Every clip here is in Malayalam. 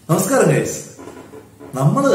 നമസ്കാരം ഗൈസ് നമ്മള്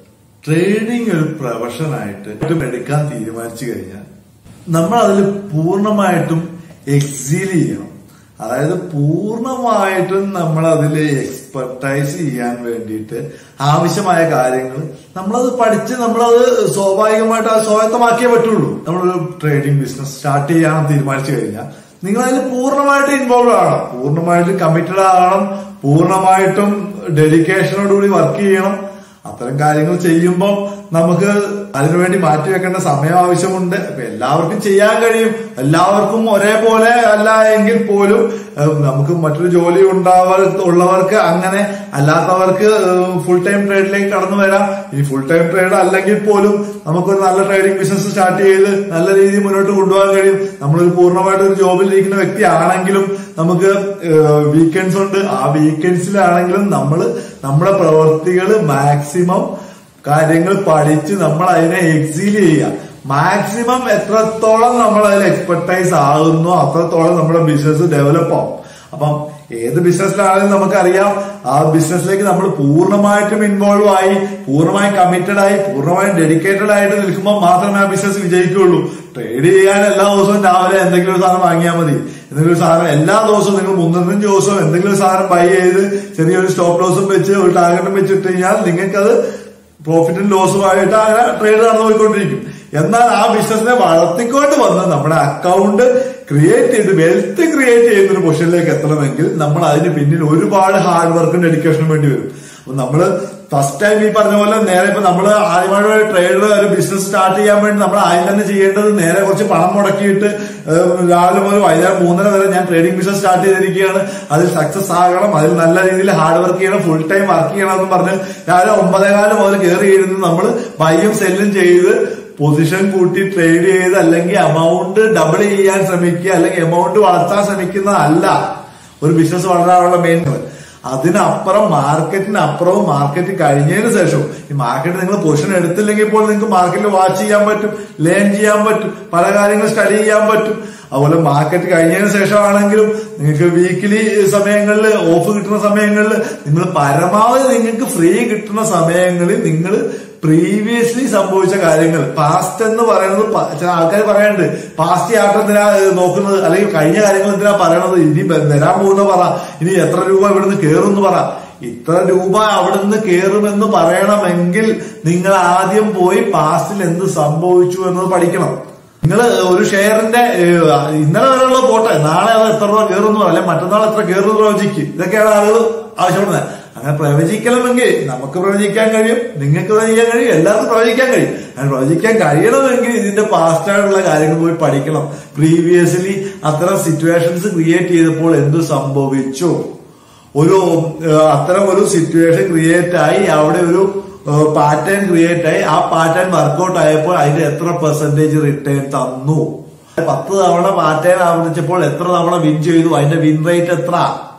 ട്രേഡിംഗ് ഒരു പ്രൊഫഷനായിട്ട് ഏറ്റവും എടുക്കാൻ തീരുമാനിച്ചു കഴിഞ്ഞാൽ നമ്മൾ അതിൽ പൂർണ്ണമായിട്ടും എക്സീൽ ചെയ്യണം അതായത് പൂർണ്ണമായിട്ടും നമ്മൾ അതിൽ എക്സ്പെർട്ടൈസ് ചെയ്യാൻ വേണ്ടിയിട്ട് ആവശ്യമായ കാര്യങ്ങൾ നമ്മളത് പഠിച്ച് നമ്മളത് സ്വാഭാവികമായിട്ട് അത് സ്വായത്തമാക്കിയേ പറ്റുള്ളൂ നമ്മളൊരു ട്രേഡിംഗ് ബിസിനസ് സ്റ്റാർട്ട് ചെയ്യാൻ തീരുമാനിച്ചു കഴിഞ്ഞാൽ നിങ്ങൾ അതിൽ പൂർണ്ണമായിട്ട് ഇൻവോൾവ് ആകണം പൂർണ്ണമായിട്ടും കമ്മിറ്റഡ് ആകണം പൂർണ്ണമായിട്ടും ഡെഡിക്കേഷനോടുകൂടി വർക്ക് ചെയ്യണം അത്തരം കാര്യങ്ങൾ ചെയ്യുമ്പോൾ നമുക്ക് അതിനുവേണ്ടി മാറ്റിവെക്കേണ്ട സമയം ആവശ്യമുണ്ട് അപ്പൊ എല്ലാവർക്കും ചെയ്യാൻ കഴിയും എല്ലാവർക്കും ഒരേപോലെ അല്ല എങ്കിൽ പോലും ഏഹ്, നമുക്ക് മറ്റൊരു ജോലി ഉണ്ടാവർ ഉള്ളവർക്ക് അങ്ങനെ അല്ലാത്തവർക്ക് ഫുൾ ടൈം ട്രേഡിലേക്ക് കടന്നു വരാം ഈ ഫുൾ ടൈം ട്രേഡ് അല്ലെങ്കിൽ പോലും നമുക്കൊരു നല്ല ട്രേഡിംഗ് ബിസിനസ് സ്റ്റാർട്ട് ചെയ്ത് നല്ല രീതിയിൽ മുന്നോട്ട് കൊണ്ടുപോകാൻ കഴിയും നമ്മളൊരു പൂർണ്ണമായിട്ട് ഒരു ജോബിൽ ഇരിക്കുന്ന വ്യക്തി ആണെങ്കിലും നമുക്ക് വീക്കെൻഡ്സ് ഉണ്ട് ആ വീക്കെൻഡ്സിലാണെങ്കിലും നമ്മൾ നമ്മുടെ പ്രവർത്തികൾ മാക്സിമം കാര്യങ്ങൾ പഠിച്ച് നമ്മൾ അതിനെ എക്സീൽ ചെയ്യുക മാക്സിമം എത്രത്തോളം നമ്മൾ അതിൽ എക്സ്പെർട്ടൈസ് ആകുന്നു അത്രത്തോളം നമ്മുടെ ബിസിനസ് ഡെവലപ്പ് ആവും അപ്പം ഏത് ബിസിനസ്സിലാണെങ്കിലും നമുക്കറിയാം ആ ബിസിനസ്സിലേക്ക് നമ്മൾ പൂർണ്ണമായിട്ടും ഇൻവോൾവ് ആയി പൂർണ്ണമായും കമ്മിറ്റഡ് ആയി പൂർണ്ണമായും ഡെഡിക്കേറ്റഡ് ആയിട്ട് നിൽക്കുമ്പോൾ മാത്രമേ ആ ബിസിനസ് വിജയിക്കുള്ളൂ ട്രേഡ് ചെയ്യാൻ എല്ലാ ദിവസവും രാവിലെ എന്തെങ്കിലും ഒരു സാധനം വാങ്ങിയാൽ മതി എന്തെങ്കിലും ഒരു സാധനം എല്ലാ ദിവസവും നിങ്ങൾ മുന്നൂറ്റഞ്ച് ദിവസവും എന്തെങ്കിലും ഒരു സാധനം ബൈ ചെയ്ത് ചെറിയൊരു സ്റ്റോപ്പ് ലോസും വെച്ച് ഒരു ടാർഗറ്റും വെച്ചിട്ട് കഴിഞ്ഞാൽ നിങ്ങൾക്കത് പ്രോഫിറ്റും ലോസും ആയിട്ട് അങ്ങനെ ട്രേഡ് നടന്നു പോയിക്കൊണ്ടിരിക്കും എന്നാൽ ആ ബിസിനസിനെ വളർത്തിക്കൊണ്ട് വന്ന് നമ്മുടെ അക്കൗണ്ട് ക്രിയേറ്റ് ചെയ്ത് വെൽത്ത് ക്രിയേറ്റ് ചെയ്യുന്ന ഒരു പൊസിഷനിലേക്ക് എത്തണമെങ്കിൽ നമ്മൾ അതിന് പിന്നിൽ ഒരുപാട് ഹാർഡ് വർക്കും ഡെഡിക്കേഷനും വേണ്ടി വരും അപ്പൊ നമ്മള് ഫസ്റ്റ് ടൈം ഈ പറഞ്ഞ പോലെ നേരെ ഇപ്പൊ നമ്മള് ആദ്യമായിട്ട് ട്രേഡ് ഒരു ബിസിനസ് സ്റ്റാർട്ട് ചെയ്യാൻ വേണ്ടി നമ്മൾ ആദ്യം തന്നെ ചെയ്യേണ്ടത് നേരെ കുറച്ച് പണം മുടക്കിയിട്ട് ഏഹ്, രാവിലെ മുതൽ വൈകുന്നേരം മൂന്നര വരെ ഞാൻ ട്രേഡിംഗ് ബിസിനസ് സ്റ്റാർട്ട് ചെയ്തിരിക്കുകയാണ് അതിൽ സക്സസ് ആകണം അതിൽ നല്ല രീതിയിൽ ഹാർഡ് വർക്ക് ചെയ്യണം ഫുൾ ടൈം വർക്ക് ചെയ്യണം എന്ന് പറഞ്ഞ് രാവിലെ ഒമ്പതേകാലം മുതൽ കയറി ഇരുന്ന് നമ്മൾ ബൈയും സെല്ലും ചെയ്ത് പൊസിഷൻ കൂട്ടി ട്രേഡ് ചെയ്ത് അല്ലെങ്കിൽ എമൗണ്ട് ഡബിൾ ചെയ്യാൻ ശ്രമിക്കുക അല്ലെങ്കിൽ എമൗണ്ട് വളർത്താൻ ശ്രമിക്കുന്നതല്ല ഒരു ബിസിനസ് വളരാനുള്ള മെയിൻ അതിനപ്പുറം മാർക്കറ്റിന് അപ്പുറവും മാർക്കറ്റ് കഴിഞ്ഞതിന് ശേഷം ഈ മാർക്കറ്റ് നിങ്ങൾ പൊസിഷൻ എടുത്തില്ലെങ്കിൽ ഇപ്പോൾ നിങ്ങൾക്ക് മാർക്കറ്റിൽ വാച്ച് ചെയ്യാൻ പറ്റും ലേൺ ചെയ്യാൻ പറ്റും പല കാര്യങ്ങൾ സ്റ്റഡി ചെയ്യാൻ പറ്റും അതുപോലെ മാർക്കറ്റ് കഴിഞ്ഞതിന് ശേഷമാണെങ്കിലും നിങ്ങൾക്ക് വീക്കിലി സമയങ്ങളിൽ ഓഫ് കിട്ടുന്ന സമയങ്ങളിൽ നിങ്ങൾ പരമാവധി നിങ്ങൾക്ക് ഫ്രീ കിട്ടുന്ന സമയങ്ങളിൽ നിങ്ങൾ പ്രീവിയസ്ലി സംഭവിച്ച കാര്യങ്ങൾ പാസ്റ്റ് എന്ന് പറയുന്നത് പ- ചില ആൾക്കാർ പറയാനുണ്ട് പാസ്റ്റ് ആട്ടം എന്തിനാ ഏഹ്, നോക്കുന്നത് അല്ലെങ്കിൽ കഴിഞ്ഞ കാര്യങ്ങൾ എന്തിനാ പറയണത് ഇനി വ- വരാൻ പോകുന്ന പറ ഇനി എത്ര രൂപ ഇവിടുന്ന് കേറുമെന്ന് പറ ഇത്ര രൂപ അവിടുന്ന് കേറുമെന്ന് പറയണമെങ്കിൽ നിങ്ങൾ ആദ്യം പോയി പാസ്റ്റിൽ എന്ത് സംഭവിച്ചു എന്നത് പഠിക്കണം നിങ്ങൾ ഒരു ഷെയറിന്റെ ഏഹ്, ഇന്നലെ വരെയുള്ള പോട്ടെ നാളെ അത് എത്ര രൂപ കയറുന്നു അല്ലെ മറ്റന്നാൾ എത്ര കയറുന്നു പ്രവചിക്കും ഇതൊക്കെയാണ് ആളുകൾ ആവശ്യപ്പെടുന്നത് അങ്ങനെ പ്രവചിക്കണമെങ്കിൽ നമുക്ക് പ്രവചിക്കാൻ കഴിയും നിങ്ങൾക്ക് പ്രവചിക്കാൻ കഴിയും എല്ലാവർക്കും പ്രവചിക്കാൻ കഴിയും അങ്ങനെ പ്രവചിക്കാൻ കഴിയണമെങ്കിൽ ഇതിന്റെ പാസ്റ്റ് ആയിട്ടുള്ള കാര്യങ്ങൾ പോയി പഠിക്കണം പ്രീവിയസ്ലി അത്തരം സിറ്റുവേഷൻസ് ക്രിയേറ്റ് ചെയ്തപ്പോൾ എന്ത് സംഭവിച്ചു ഒരു ഏഹ്, അത്തരം ഒരു സിറ്റുവേഷൻ ക്രിയേറ്റ് ആയി അവിടെ ഒരു പാറ്റേൺ ക്രിയേറ്റ് ആയി ആ പാറ്റേൺ വർക്കൗട്ട് ആയപ്പോൾ അതിന്റെ എത്ര പെർസെന്റേജ് റിട്ടേൺ തന്നു പത്ത് തവണ പാറ്റേൺ ആവർത്തിച്ചപ്പോൾ എത്ര തവണ വിൻ ചെയ്തു അതിന്റെ വിൻ റേറ്റ് എത്ര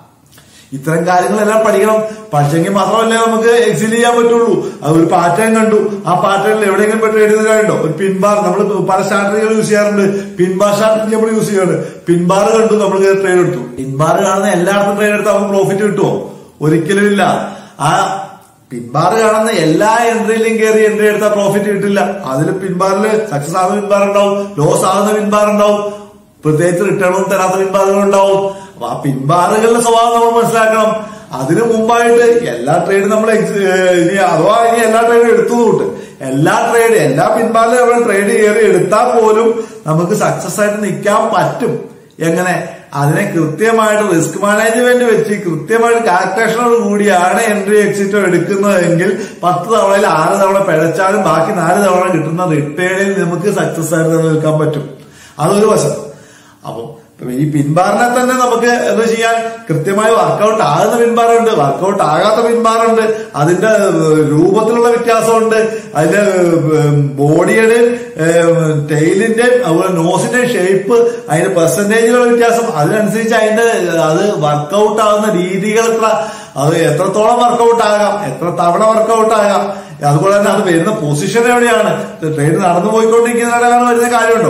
ഇത്തരം കാര്യങ്ങളെല്ലാം പഠിക്കണം പഠിച്ചെങ്കിൽ മാത്രമല്ലേ നമുക്ക് എക്സിൽ ചെയ്യാൻ പറ്റുള്ളൂ അത് ഒരു പാറ്റേൺ കണ്ടു ആ പാറ്റേണിൽ എവിടെയെങ്കിലും പെട്ട് എഴുതുന്ന കാര്യമുണ്ടോ ഒരു പിൻബാർ നമ്മൾ പല സ്ട്രാറ്റജികൾ യൂസ് ചെയ്യാറുണ്ട് പിൻബാർ സ്ട്രാറ്റജി നമ്മൾ യൂസ് ചെയ്യാറുണ്ട് പിൻബാർ കണ്ടു നമ്മൾ ട്രേഡ് എടുത്തു പിൻബാർ കാണുന്ന എല്ലായിടത്തും ട്രേഡ് എടുത്താൽ നമുക്ക് പ്രോഫിറ്റ് കിട്ടുമോ ഒരിക്കലും ഇല്ല ആ പിൻബാർ കാണുന്ന എല്ലാ എൻട്രിയിലും കയറി എൻട്രി എടുത്താൽ പ്രോഫിറ്റ് കിട്ടില്ല അതിൽ പിൻബാറിൽ സക്സസ് ആകുന്ന പിൻബാർ ഉണ്ടാവും ലോസ് ആകുന്ന പിൻബാർ ഉണ്ടാവും പ്രത്യേകിച്ച് റിട്ടേൺ ഒന്നും തരാത്ത പിൻബാറുകൾ ഉണ്ടാവും അപ്പൊ ആ പിൻബാറുകളുടെ സ്വഭാവം നമ്മൾ മനസ്സിലാക്കണം അതിനു മുമ്പായിട്ട് എല്ലാ ട്രേഡും നമ്മൾ ex- ഏഹ് ഇനി അഥവാ ഇനി എല്ലാ ട്രേഡും എടുത്തു കൂട്ട് എല്ലാ ട്രേഡ് എല്ലാ പിൻബാറിലും നമ്മൾ ട്രേഡ് കയറി എടുത്താൽ പോലും നമുക്ക് സക്സസ് ആയിട്ട് നിൽക്കാൻ പറ്റും എങ്ങനെ അതിനെ കൃത്യമായിട്ട് റിസ്ക് മാനേജ്മെന്റ് വെച്ച് കൃത്യമായിട്ട് കാൽക്കുലേഷനോട് കൂടിയാണ് എൻട്രി എക്സിറ്റോ എടുക്കുന്നതെങ്കിൽ പത്ത് തവണയിൽ ആറ് തവണ പിഴച്ചാലും ബാക്കി നാല് തവണ കിട്ടുന്ന റിട്ടേണിൽ നമുക്ക് സക്സസ് ആയിട്ട് നിലനിൽക്കാൻ പറ്റും അതൊരു വശം അപ്പം ഇപ്പൊ ഈ പിൻബാറിനെ തന്നെ നമുക്ക് എന്താ ചെയ്യാൻ കൃത്യമായി വർക്കൗട്ട് ആകുന്ന പിൻബാറുണ്ട് വർക്കൗട്ട് ആകാത്ത പിൻബാറുണ്ട് അതിന്റെ ഏഹ്, രൂപത്തിലുള്ള വ്യത്യാസമുണ്ട് അതിന്റെ ബോഡിയുടെ ടെയിലിന്റെ അതുപോലെ നോസിന്റെ ഷേപ്പ് അതിന്റെ പെർസെന്റേജിലുള്ള വ്യത്യാസം അതിനനുസരിച്ച് അതിന്റെ അത് വർക്കൗട്ട് ആകുന്ന രീതികൾ എത്ര അത് എത്രത്തോളം വർക്കൗട്ട് ആകാം എത്ര തവണ വർക്കൗട്ട് ആകാം അതുപോലെ തന്നെ അത് വരുന്ന പൊസിഷൻ എവിടെയാണ് ട്രെയിൻ നടന്നു പോയിക്കൊണ്ടിരിക്കുന്നതിനാണ് വരുന്ന കാര്യമുണ്ടോ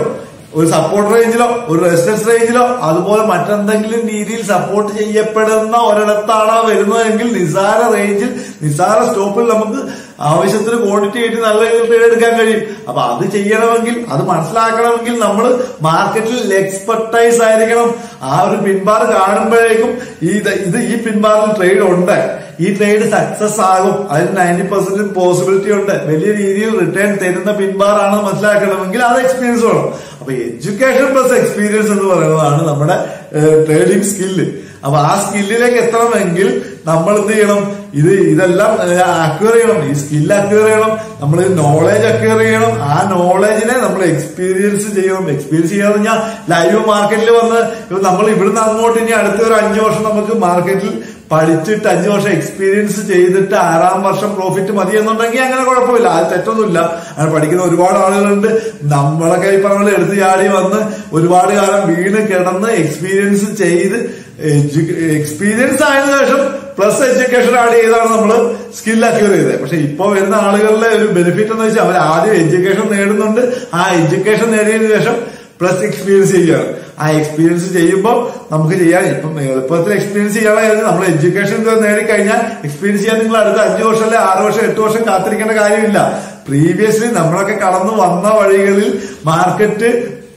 ഒരു സപ്പോർട്ട് റേഞ്ചിലോ ഒരു റെസിസ്റ്റൻസ് റേഞ്ചിലോ അതുപോലെ മറ്റെന്തെങ്കിലും രീതിയിൽ സപ്പോർട്ട് ചെയ്യപ്പെടുന്ന ഒരിടത്താണ് വരുന്നതെങ്കിൽ നിസാര റേഞ്ചിൽ നിസാര സ്റ്റോപ്പിൽ നമുക്ക് ആവശ്യത്തിന് ക്വാണ്ടിറ്റി ആയിട്ട് നല്ല രീതിയിൽ ട്രേഡ് എടുക്കാൻ കഴിയും അപ്പൊ അത് ചെയ്യണമെങ്കിൽ അത് മനസ്സിലാക്കണമെങ്കിൽ നമ്മൾ മാർക്കറ്റിൽ എക്സ്പെർട്ടൈസ് ആയിരിക്കണം ആ ഒരു പിൻബാർ കാണുമ്പോഴേക്കും ഈ ഇത് ഇത് ഈ പിൻബാറിൽ ട്രേഡ് ഉണ്ട് ഈ ട്രേഡ് സക്സസ് ആകും അതിന് നയൻറ്റി പെർസെന്റ് പോസിബിലിറ്റി ഉണ്ട് വലിയ രീതിയിൽ റിട്ടേൺ തരുന്ന പിൻബാറാണ് മനസ്സിലാക്കണമെങ്കിൽ അത് എക്സ്പീരിയൻസ് വേണം അപ്പൊ എഡ്യൂക്കേഷൻ പ്ലസ് എക്സ്പീരിയൻസ് എന്ന് പറയുന്നതാണ് നമ്മുടെ ട്രേഡിംഗ് സ്കില്ല് അപ്പൊ ആ സ്കില്ലിലേക്ക് എത്തണമെങ്കിൽ നമ്മൾ എന്ത് ചെയ്യണം ഇത് ഇതെല്ലാം അക്വയർ ചെയ്യണം ഈ സ്കില്ല് അക്വയർ ചെയ്യണം നമ്മൾ നോളേജ് അക്വയർ ചെയ്യണം ആ നോളേജിനെ നമ്മൾ എക്സ്പീരിയൻസ് ചെയ്യണം എക്സ്പീരിയൻസ് ചെയ്യാന്ന് പറഞ്ഞാൽ ലൈവ് മാർക്കറ്റിൽ വന്ന് ഇപ്പൊ നമ്മൾ ഇവിടുന്ന് അങ്ങോട്ട് ഇനി അടുത്ത ഒരു അഞ്ചു വർഷം നമുക്ക് മാർക്കറ്റിൽ പഠിച്ചിട്ട് അഞ്ചു വർഷം എക്സ്പീരിയൻസ് ചെയ്തിട്ട് ആറാം വർഷം പ്രോഫിറ്റ് മതി എന്നുണ്ടെങ്കിൽ അങ്ങനെ കുഴപ്പമില്ല അത് തെറ്റൊന്നുമില്ല അങ്ങനെ പഠിക്കുന്ന ഒരുപാട് ആളുകളുണ്ട് നമ്മളൊക്കെ ഈ പറഞ്ഞ പോലെ എടുത്ത് ചാടി വന്ന് ഒരുപാട് കാലം വീണ് കിടന്ന് എക്സ്പീരിയൻസ് ചെയ്ത് എക്സ്പീരിയൻസ് ആയതിനു ശേഷം പ്ലസ് എഡ്യൂക്കേഷൻ ആഡ് ചെയ്താണ് നമ്മൾ സ്കിൽ അക്യൂർ ചെയ്തത് പക്ഷെ ഇപ്പൊ വരുന്ന ആളുകളുടെ ഒരു ബെനിഫിറ്റ് എന്ന് വെച്ചാൽ അവർ ആദ്യം എഡ്യൂക്കേഷൻ നേടുന്നുണ്ട് ആ എഡ്യൂക്കേഷൻ നേടിയതിനു ശേഷം പ്ലസ് എക്സ്പീരിയൻസ് ചെയ്യുകയാണ് ആ എക്സ്പീരിയൻസ് ചെയ്യുമ്പോൾ നമുക്ക് ചെയ്യാൻ ഇപ്പം എളുപ്പത്തിൽ എക്സ്പീരിയൻസ് ചെയ്യാനുള്ള കാര്യം നമ്മൾ എഡ്യൂക്കേഷൻ നേടിക്കഴിഞ്ഞാൽ എക്സ്പീരിയൻസ് ചെയ്യാൻ നിങ്ങൾ അടുത്ത അഞ്ചു വർഷം അല്ലെ ആറ് വർഷം എട്ട് വർഷം കാത്തിരിക്കേണ്ട കാര്യമില്ല പ്രീവിയസ്ലി നമ്മളൊക്കെ കടന്നു വന്ന വഴികളിൽ മാർക്കറ്റ്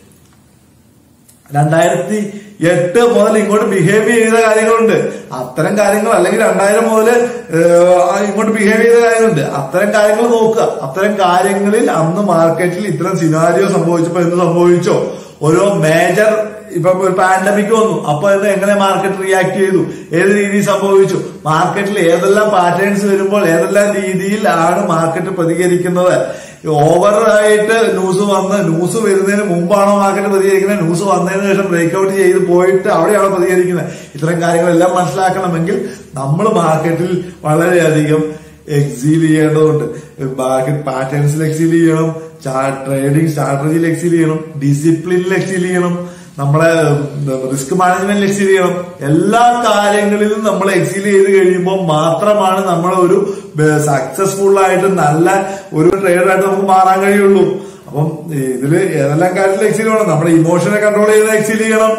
രണ്ടായിരത്തി എട്ട് മുതൽ ഇങ്ങോട്ട് ബിഹേവ് ചെയ്ത കാര്യങ്ങളുണ്ട് അത്തരം കാര്യങ്ങൾ അല്ലെങ്കിൽ രണ്ടായിരം മുതൽ ഇങ്ങോട്ട് ബിഹേവ് ചെയ്ത കാര്യങ്ങളുണ്ട് അത്തരം കാര്യങ്ങൾ നോക്കുക അത്തരം കാര്യങ്ങളിൽ അന്ന് മാർക്കറ്റിൽ ഇത്തരം സിനാരിയോ സംഭവിച്ചപ്പോ എന്ത് സംഭവിച്ചോ ഓരോ മേജർ ഇപ്പൊ ഒരു പാൻഡമിക് വന്നു അപ്പൊ ഇത് എങ്ങനെ മാർക്കറ്റ് റിയാക്ട് ചെയ്തു ഏത് രീതിയിൽ സംഭവിച്ചു മാർക്കറ്റിൽ ഏതെല്ലാം പാറ്റേൺസ് വരുമ്പോൾ ഏതെല്ലാം രീതിയിലാണ് മാർക്കറ്റ് പ്രതികരിക്കുന്നത് ഓവർ ആയിട്ട് ന്യൂസ് വന്ന് ന്യൂസ് വരുന്നതിന് മുമ്പാണോ മാർക്കറ്റ് പ്രതികരിക്കുന്നത് ന്യൂസ് വന്നതിന് ശേഷം ബ്രേക്ക്ഔട്ട് ചെയ്ത് പോയിട്ട് അവിടെയാണോ പ്രതികരിക്കുന്നത് ഇത്തരം കാര്യങ്ങളെല്ലാം മനസ്സിലാക്കണമെങ്കിൽ നമ്മൾ മാർക്കറ്റിൽ വളരെയധികം എക്സീൽ ചെയ്യേണ്ടതുണ്ട് മാർക്കറ്റ് പാറ്റേൺസിൽ എക്സീൽ ചെയ്യണം ട്രേഡിംഗ് സ്ട്രാറ്റജിയിൽ എക്സീൽ ചെയ്യണം ഡിസിപ്ലിനിൽ എക്സീൽ ചെയ്യണം നമ്മളെ റിസ്ക് മാനേജ്മെന്റിൽ എക്സീൽ ചെയ്യണം എല്ലാ കാര്യങ്ങളിലും നമ്മൾ എക്സീൽ ചെയ്ത് കഴിയുമ്പോൾ മാത്രമാണ് നമ്മൾ ഒരു സക്സസ്ഫുൾ ആയിട്ട് നല്ല ഒരു ട്രേഡറായിട്ട് നമുക്ക് മാറാൻ കഴിയുള്ളൂ അപ്പം ഇതില് ഏതെല്ലാം കാര്യത്തിൽ എക്സീൽ ചെയ്യണം നമ്മുടെ ഇമോഷനെ കൺട്രോൾ ചെയ്ത് എക്സീൽ ചെയ്യണം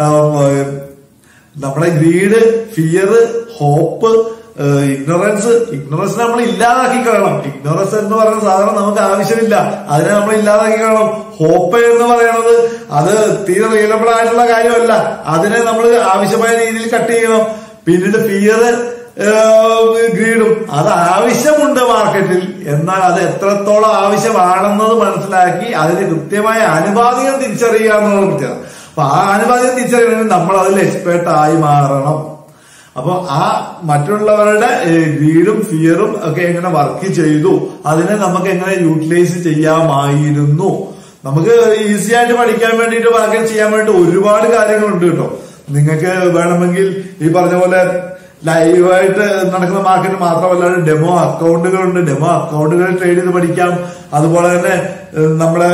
നമ്മുടെ greed fear hope ignorance ignorance നമ്മൾ ഇല്ലാതാക്കി കളയണം ഇഗ്നോറൻസ് എന്ന് പറയുന്ന സാധനം നമുക്ക് ആവശ്യമില്ല അതിനെ നമ്മൾ ഇല്ലാതാക്കി കളയണം ഹോപ്പ് എന്ന് പറയുന്നത് അത് തീരെ റിയലബിൾ ആയിട്ടുള്ള കാര്യമല്ല അതിനെ നമ്മൾ ആവശ്യമായ രീതിയിൽ കട്ട് ചെയ്യണം പിന്നീട് ഫിയർ ഗ്രീഡും അത് ആവശ്യമുണ്ട് മാർക്കറ്റിൽ എന്നാൽ അത് എത്രത്തോളം ആവശ്യമാണെന്നത് മനസ്സിലാക്കി അതിന് കൃത്യമായ അനുപാതികം തിരിച്ചറിയുക എന്നുള്ള പ്രത്യേകത അപ്പൊ ആ അനുപാതികം തിരിച്ചറിയണമെങ്കിൽ നമ്മൾ അതിൽ എക്സ്പേർട്ട് ആയി മാറണം അപ്പൊ ആ മറ്റുള്ളവരുടെ ഗ്രീഡും ഫിയറും ഒക്കെ എങ്ങനെ വർക്ക് ചെയ്തു അതിനെ നമുക്ക് എങ്ങനെ യൂട്ടിലൈസ് ചെയ്യാമായിരുന്നു നമുക്ക് ഈസി ആയിട്ട് പഠിക്കാൻ വേണ്ടിയിട്ട് മാർക്കറ്റ് ചെയ്യാൻ വേണ്ടി ഒരുപാട് കാര്യങ്ങളുണ്ട് കേട്ടോ നിങ്ങൾക്ക് വേണമെങ്കിൽ ഈ പറഞ്ഞ പോലെ ലൈവായിട്ട് നടക്കുന്ന മാർക്കറ്റ് മാത്രമല്ല ഡെമോ അക്കൗണ്ടുകളുണ്ട് ഡെമോ അക്കൗണ്ടുകൾ ട്രേഡ് ചെയ്ത് പഠിക്കാം അതുപോലെ തന്നെ നമ്മുടെ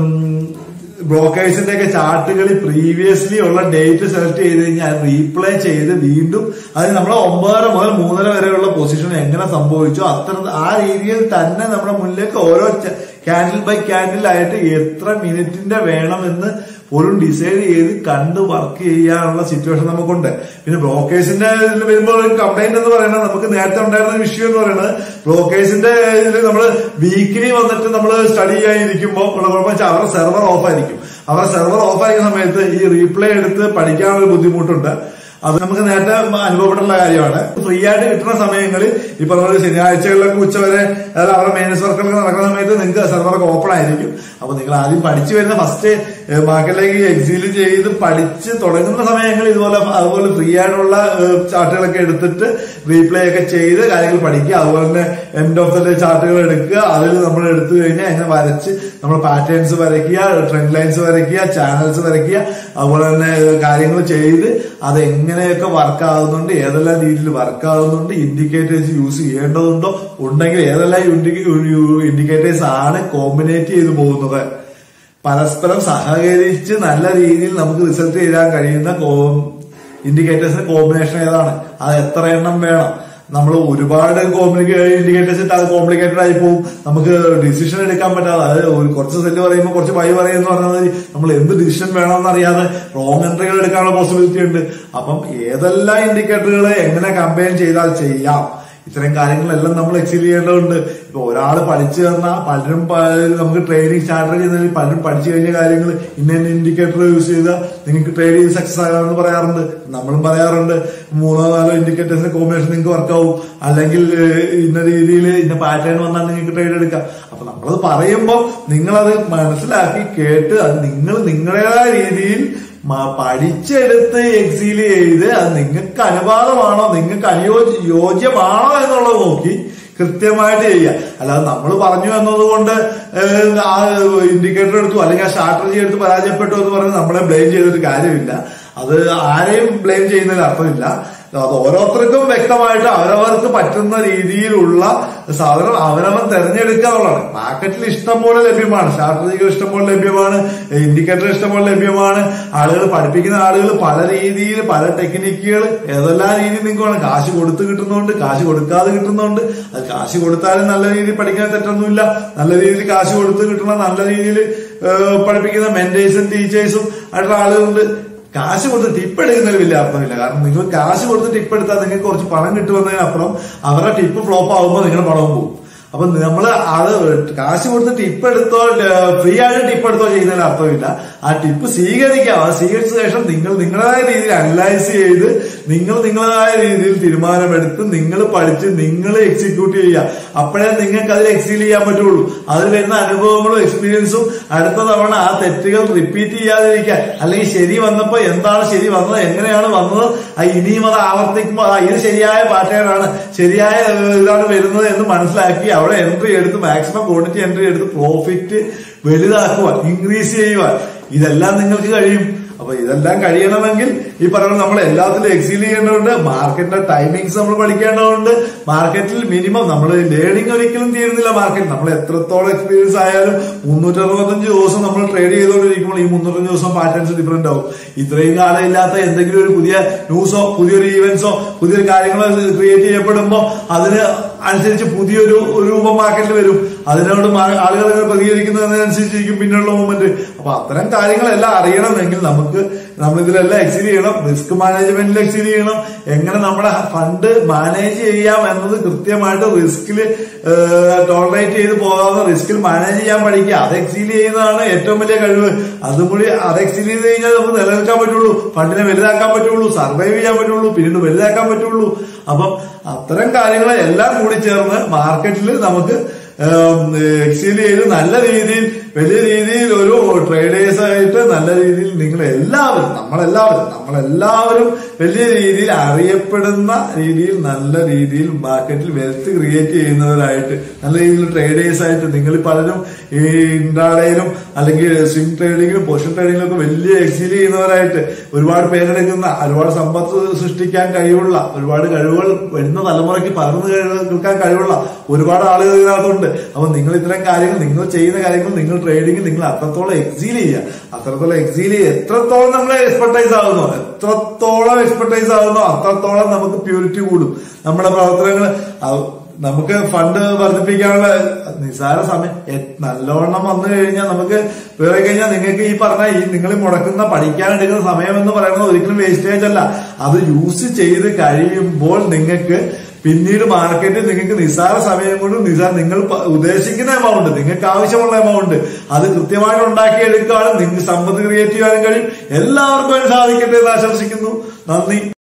ബ്രോക്കേഴ്സിന്റെ ഒക്കെ ചാർട്ടുകളിൽ പ്രീവിയസ്ലി ഉള്ള ഡേറ്റ് സെലക്ട് ചെയ്ത് കഴിഞ്ഞാൽ റീപ്ലേ ചെയ്ത് വീണ്ടും അത് നമ്മളെ ഒമ്പതര മുതൽ മൂന്നര വരെയുള്ള പൊസിഷൻ എങ്ങനെ സംഭവിച്ചോ അത്ര ആ രീതിയിൽ തന്നെ നമ്മുടെ മുന്നിലേക്ക് ഓരോ ക്യാൻഡിൽ ബൈ ക്യാൻഡിൽ ആയിട്ട് എത്ര മിനിറ്റിന്റെ വേണമെന്ന് പോലും ഡിസൈഡ് ചെയ്ത് കണ്ട് വർക്ക് ചെയ്യാനുള്ള സിറ്റുവേഷൻ നമുക്കുണ്ട് പിന്നെ ബ്രോക്കേഴ്സിന്റെ ഇതിൽ വരുമ്പോൾ കംപ്ലൈന്റ് എന്ന് പറയുന്നത് നമുക്ക് നേരത്തെ ഉണ്ടായിരുന്ന വിഷയം എന്ന് പറയുന്നത് ബ്രോക്കേഴ്സിന്റെ ഇതിൽ നമ്മൾ വീക്കിലി വന്നിട്ട് നമ്മൾ സ്റ്റഡി ചെയ്യാനിരിക്കുമ്പോൾ ഉള്ള കുഴപ്പം വെച്ചാൽ അവരുടെ സെർവർ ഓഫ് ആയിരിക്കും അവരുടെ സെർവർ ഓഫ് ആയിരിക്കുന്ന സമയത്ത് ഈ റീപ്ലേ എടുത്ത് പഠിക്കാനുള്ള ബുദ്ധിമുട്ടുണ്ട് അത് നമുക്ക് നേരത്തെ അനുഭവപ്പെട്ടുള്ള കാര്യമാണ് ഫ്രീ ആയിട്ട് കിട്ടുന്ന സമയങ്ങളിൽ ഈ പറഞ്ഞ പോലെ ശനിയാഴ്ചകളിലൊക്കെ ഉച്ചവരെ അതായത് അവരുടെ മെയിൻസ് വർക്കുകളൊക്കെ നടക്കുന്ന സമയത്ത് നിങ്ങൾക്ക് സെർവറൊക്കെ ഓപ്പൺ ആയിരിക്കും അപ്പൊ നിങ്ങൾ ആദ്യം പഠിച്ചു വരുന്ന ഫസ്റ്റ് മാർക്കറ്റിലേക്ക് എക്സീൽ ചെയ്ത് പഠിച്ച് തുടങ്ങുന്ന സമയങ്ങളിൽ ഇതുപോലെ അതുപോലെ ഫ്രീ ആയിട്ടുള്ള ചാർട്ടുകളൊക്കെ എടുത്തിട്ട് റീപ്ലേ ഒക്കെ ചെയ്ത് കാര്യങ്ങൾ പഠിക്കുക അതുപോലെ തന്നെ എൻഡ് ഓഫ് ദ ഡേ ചാർട്ടുകൾ എടുക്കുക അതിൽ നമ്മൾ എടുത്തു കഴിഞ്ഞാൽ എങ്ങനെ വരച്ച് നമ്മൾ പാറ്റേൺസ് വരയ്ക്കുക ട്രെൻഡ് ലൈൻസ് വരയ്ക്കുക ചാനൽസ് വരയ്ക്കുക അതുപോലെ തന്നെ കാര്യങ്ങൾ ചെയ്ത് അത് എങ്ങനെയൊക്കെ വർക്ക് ആകുന്നുണ്ട് ഏതെല്ലാം രീതിയിൽ വർക്ക് ആകുന്നുണ്ട് ഇൻഡിക്കേറ്റേഴ്സ് യൂസ് ചെയ്യേണ്ടതുണ്ടോ ഉണ്ടെങ്കിൽ ഏതെല്ലാം ഇൻഡിക്കേറ്റേഴ്സ് ആണ് കോമ്പിനേറ്റ് ചെയ്ത് പോകുന്നത് പരസ്പരം സഹകരിച്ച് നല്ല രീതിയിൽ നമുക്ക് റിസൾട്ട് ചെയ്യാൻ കഴിയുന്ന ഇൻഡിക്കേറ്റേഴ്സിന്റെ കോമ്പിനേഷൻ ഏതാണ് അത് എത്ര എണ്ണം വേണം നമ്മൾ ഒരുപാട് കോംപ്ലിക്കേറ്റ് ഇൻഡിക്കേറ്റേഴ്സ് ഇട്ട് അത് കോംപ്ലിക്കേറ്റഡ് ആയി പോകും നമുക്ക് ഡിസിഷൻ എടുക്കാൻ പറ്റാതെ അത് ഒരു കുറച്ച് സെല്ല് പറയുമ്പോൾ കുറച്ച് ബൈ പറയുന്ന പറഞ്ഞാൽ മതി നമ്മൾ എന്ത് ഡിസിഷൻ വേണമെന്ന് അറിയാതെ റോങ് എൻട്രികൾ എടുക്കാനുള്ള പോസിബിലിറ്റി ഉണ്ട് അപ്പം ഏതെല്ലാം ഇൻഡിക്കേറ്ററുകൾ എങ്ങനെ കമ്പയർ ചെയ്താൽ ചെയ്യാം ഇത്തരം കാര്യങ്ങളെല്ലാം നമ്മൾ എക്സീൽ ചെയ്യേണ്ടതുണ്ട് ഇപ്പൊ ഒരാൾ പഠിച്ചു തന്നാൽ പലരും പ- നമുക്ക് ട്രെയിനിങ് സ്റ്റാർട്ട് ചെയ്യുന്നതിൽ പലരും പഠിച്ചു കഴിഞ്ഞ കാര്യങ്ങൾ ഇന്ന ഇന്ന ഇൻഡിക്കേറ്റർ യൂസ് ചെയ്താൽ നിങ്ങൾക്ക് ട്രേഡ് ചെയ്ത് സക്സസ് ആകാമെന്ന് പറയാറുണ്ട് നമ്മളും പറയാറുണ്ട് മൂന്നോ നാലോ ഇൻഡിക്കേറ്റേഴ്സിന്റെ കോമ്പിനേഷൻ നിങ്ങൾക്ക് വർക്കാവും അല്ലെങ്കിൽ ഏഹ്, ഇന്ന രീതിയിൽ ഇന്ന പാറ്റേൺ വന്നാൽ നിങ്ങൾക്ക് ട്രേഡ് എടുക്കാം അപ്പൊ നമ്മളത് പറയുമ്പോൾ നിങ്ങളത് മനസ്സിലാക്കി കേട്ട് അത് നിങ്ങൾ നിങ്ങളുടേതായ രീതിയിൽ മ- പഠിച്ചെടുത്ത് എക്സീൽ ചെയ്ത് അത് നിങ്ങൾക്ക് അനുവാദമാണോ നിങ്ങൾക്ക് അനുയോജ്യ യോജ്യമാണോ എന്നുള്ളത് നോക്കി കൃത്യമായിട്ട് ചെയ്യുക അല്ലാതെ നമ്മൾ പറഞ്ഞു എന്നതുകൊണ്ട് ഏഹ്, ആ ഇൻഡിക്കേറ്റർ എടുത്തു അല്ലെങ്കിൽ ആ സ്ട്രാറ്റജി എടുത്ത് പരാജയപ്പെട്ടു എന്ന് പറഞ്ഞ് നമ്മളെ ബ്ലെയിം ചെയ്തിട്ട് കാര്യമില്ല അത് ആരെയും ബ്ലെയിം ചെയ്യുന്നതിൽ അർത്ഥമില്ല അത് ഓരോരുത്തർക്കും വ്യക്തമായിട്ട് അവരവർക്ക് പറ്റുന്ന രീതിയിലുള്ള സാധനം അവനവൻ തെരഞ്ഞെടുക്കുക എന്നുള്ളതാണ് മാർക്കറ്റിൽ ഇഷ്ടം പോലെ ലഭ്യമാണ് സ്ട്രാറ്റജികൾ ഇഷ്ടം പോലെ ലഭ്യമാണ് ഇൻഡിക്കേറ്റർ ഇഷ്ടം പോലെ ലഭ്യമാണ് ആളുകൾ പഠിപ്പിക്കുന്ന ആളുകൾ പല രീതിയിൽ പല ടെക്നിക്കുകൾ ഏതെല്ലാം രീതിയിൽ നിങ്ങൾക്ക് വേണം കാശ് കൊടുത്ത് കിട്ടുന്നുണ്ട് കാശ് കൊടുക്കാതെ കിട്ടുന്നുണ്ട് അത് കാശ് കൊടുത്താലും നല്ല രീതിയിൽ പഠിക്കാൻ തെറ്റൊന്നുമില്ല നല്ല രീതിയിൽ കാശ് കൊടുത്ത് കിട്ടുന്ന നല്ല രീതിയിൽ പഠിപ്പിക്കുന്ന മെന്റേഴ്സും ടീച്ചേഴ്സും ആയിട്ടുള്ള ആളുകളുണ്ട് കാശ് കൊടുത്ത് ടിപ്പ് എടുക്കുന്നതിൽ വലിയ അർത്ഥമില്ല കാരണം നിങ്ങൾ കാശ് കൊടുത്ത് ടിപ്പ് എടുത്താൽ നിങ്ങൾക്ക് കുറച്ച് പണം കിട്ടുമെന്നതിനപ്പുറം അവരുടെ ടിപ്പ് ഫ്ലോപ്പ് ആകുമ്പോൾ നിങ്ങളുടെ പണവും പോകും അപ്പൊ നമ്മൾ അത് കാശ് കൊടുത്ത് ടിപ്പ് എടുത്തോ ഫ്രീ ആയിട്ട് ടിപ്പ് എടുത്തോ ചെയ്യുന്നതിന് അർത്ഥമില്ല ആ ടിപ്പ് സ്വീകരിക്കാം അത് സ്വീകരിച്ച ശേഷം നിങ്ങൾ നിങ്ങളുടേതായ രീതിയിൽ അനലൈസ് ചെയ്ത് നിങ്ങൾ നിങ്ങളുടേതായ രീതിയിൽ തീരുമാനമെടുത്ത് നിങ്ങൾ പഠിച്ച് നിങ്ങൾ എക്സിക്യൂട്ട് ചെയ്യുക അപ്പോഴേ നിങ്ങൾക്ക് അതിൽ എക്സീൽ ചെയ്യാൻ പറ്റുള്ളൂ അതിൽ വരുന്ന അനുഭവങ്ങളും എക്സ്പീരിയൻസും അടുത്ത തവണ ആ തെറ്റുകൾ റിപ്പീറ്റ് ചെയ്യാതിരിക്കാൻ അല്ലെങ്കിൽ ശരി വന്നപ്പോ എന്താണ് ശരി വന്നത് എങ്ങനെയാണ് വന്നത് ആ ഇനിയും അത് ആവർത്തിക്കുമ്പോൾ ആ ഇത് ശരിയായ പാറ്റേണാണ് ശരിയായ ഏഹ്, ഇതാണ് വരുന്നത് എന്ന് മനസ്സിലാക്കി അവിടെ എൻട്രി എടുത്ത് മാക്സിമം ക്വാണ്ടിറ്റി എൻട്രി എടുത്ത് പ്രോഫിറ്റ് വലുതാക്കുവാൻ ഇൻക്രീസ് ചെയ്യുവാൻ ഇതെല്ലാം നിങ്ങൾക്ക് കഴിയും അപ്പൊ ഇതെല്ലാം കഴിയണമെങ്കിൽ ഈ പറയുന്ന നമ്മൾ എല്ലാത്തിലും എക്സീൽ ചെയ്യേണ്ടതുണ്ട് മാർക്കറ്റിന്റെ ടൈമിങ്സ് നമ്മൾ പഠിക്കേണ്ടതുണ്ട് മാർക്കറ്റിൽ മിനിമം നമ്മൾ ലേണിംഗ് ഒരിക്കലും തീരുന്നില്ല മാർക്കറ്റ് നമ്മൾ എത്രത്തോളം എക്സ്പീരിയൻസ് ആയാലും മുന്നൂറ്റി അറുപത്തഞ്ച് ദിവസം നമ്മൾ ട്രേഡ് ചെയ്തുകൊണ്ടിരിക്കുമ്പോൾ ഈ മുന്നൂറ്റഞ്ച് ദിവസം പാറ്റേൺസ് ഡിഫറെന്റ് ആവും ഇത്രയും കാലം ഇല്ലാത്ത എന്തെങ്കിലും ഒരു പുതിയ ന്യൂസോ പുതിയൊരു ഈവന്റ്സോ പുതിയൊരു കാര്യങ്ങളോ ക്രിയേറ്റ് ചെയ്യപ്പെടുമ്പോൾ അതിന് അനുസരിച്ച് പുതിയൊരു ഒരു രൂപം മാർക്കറ്റിൽ വരും അതിനോട് മാ- ആളുകൾ ഇങ്ങനെ പ്രതികരിക്കുന്നതിനനുസരിച്ചിരിക്കും പിന്നെയുള്ള മൂവ്മെന്റ് അപ്പൊ അത്തരം കാര്യങ്ങളെല്ലാം അറിയണമെങ്കിൽ നമുക്ക് നമ്മൾ ഇതിലെല്ലാം എക്സീൽ ചെയ്യണം റിസ്ക് മാനേജ്മെന്റിൽ എക്സീൽ ചെയ്യണം എങ്ങനെ നമ്മുടെ ഫണ്ട് മാനേജ് ചെയ്യാം എന്നത് കൃത്യമായിട്ട് റിസ്കിൽ ടോളറേറ്റ് ചെയ്ത് പോകാവുന്ന റിസ്കിൽ മാനേജ് ചെയ്യാൻ പഠിക്കുക അത് എക്സീൽ ചെയ്യുന്നതാണ് ഏറ്റവും വലിയ കഴിവ് അതും കൂടി അത് എക്സീൽ ചെയ്ത് കഴിഞ്ഞാൽ നമുക്ക് നിലനിൽക്കാൻ പറ്റുള്ളൂ ഫണ്ടിനെ വലുതാക്കാൻ പറ്റുള്ളൂ സർവൈവ് ചെയ്യാൻ പറ്റുള്ളൂ പിന്നീട് വലുതാക്കാൻ പറ്റുള്ളൂ അപ്പം അത്തരം കാര്യങ്ങൾ എല്ലാം കൂടി ചേർന്ന് മാർക്കറ്റിൽ നമുക്ക് എക്സീൽ ചെയ്ത് നല്ല രീതിയിൽ വലിയ രീതിയിൽ ഒരു ട്രേഡേഴ്സ് ആയിട്ട് നല്ല രീതിയിൽ നിങ്ങൾ എല്ലാവരും നമ്മളെല്ലാവരും നമ്മളെല്ലാവരും വലിയ രീതിയിൽ അറിയപ്പെടുന്ന രീതിയിൽ നല്ല രീതിയിൽ മാർക്കറ്റിൽ വെൽത്ത് ക്രിയേറ്റ് ചെയ്യുന്നവരായിട്ട് നല്ല രീതിയിൽ ട്രേഡേഴ്സ് ആയിട്ട് നിങ്ങൾ പലരും ഈ ഇൻട്രാഡേയിലും അല്ലെങ്കിൽ സ്വിംഗ് ട്രേഡിങ്ങിലും പൊസിഷൻ ട്രേഡിങ്ങിലും ഒക്കെ വലിയ എക്സീൽ ചെയ്യുന്നവരായിട്ട് ഒരുപാട് പേരെടുക്കുന്ന ഒരുപാട് സമ്പത്ത് സൃഷ്ടിക്കാൻ കഴിവുള്ള ഒരുപാട് കഴിവുകൾ വരുന്ന തലമുറയ്ക്ക് പകർന്നു കേൾക്കാൻ കഴിവുള്ള ഒരുപാട് ആളുകൾ ഇതിനകത്തുണ്ട് അപ്പൊ നിങ്ങൾ ഇത്തരം കാര്യങ്ങൾ നിങ്ങൾ ചെയ്യുന്ന കാര്യങ്ങൾ നിങ്ങൾ ട്രേഡിംഗ് നിങ്ങൾ അത്രത്തോളം എക്സീൽ ചെയ്യുക അത്രത്തോളം എക്സീൽ ചെയ്യുക എത്രത്തോളം നമ്മൾ എക്സ്പെർട്ടൈസ് ആകുന്നു എത്രത്തോളം എക്സ്പെർട്ടൈസ് ആകുന്നു അത്രത്തോളം നമുക്ക് പ്യൂരിറ്റി കൂടും നമ്മുടെ പ്രവർത്തനങ്ങൾ അത് നമുക്ക് ഫണ്ട് വർദ്ധിപ്പിക്കാനുള്ള നിസ്സാര സമയം എ- നല്ലോണം വന്നു കഴിഞ്ഞാൽ നമുക്ക് വേറെ കഴിഞ്ഞാൽ നിങ്ങൾക്ക് ഈ പറഞ്ഞ ഈ നിങ്ങൾ മുടക്കുന്ന പഠിക്കാനെടുക്കുന്ന സമയം എന്ന് പറയുന്നത് ഒരിക്കലും വേസ്റ്റേജ് അല്ല അത് യൂസ് ചെയ്ത് കഴിയുമ്പോൾ നിങ്ങൾക്ക് പിന്നീട് മാർക്കറ്റിൽ നിങ്ങൾക്ക് നിസ്സാര സമയം കൊണ്ട് നിസ്സാര നിങ്ങൾ പ- ഉദ്ദേശിക്കുന്ന എമൗണ്ട് നിങ്ങൾക്ക് ആവശ്യമുള്ള എമൗണ്ട് അത് കൃത്യമായിട്ട് ഉണ്ടാക്കിയെടുക്കാനും നിങ്ങൾക്ക് സമ്പത്ത് ക്രിയേറ്റ് ചെയ്യാനും കഴിയും എല്ലാവർക്കും അതിന് സാധിക്കട്ടെ എന്ന് ആശംസിക്കുന്നു നന്ദി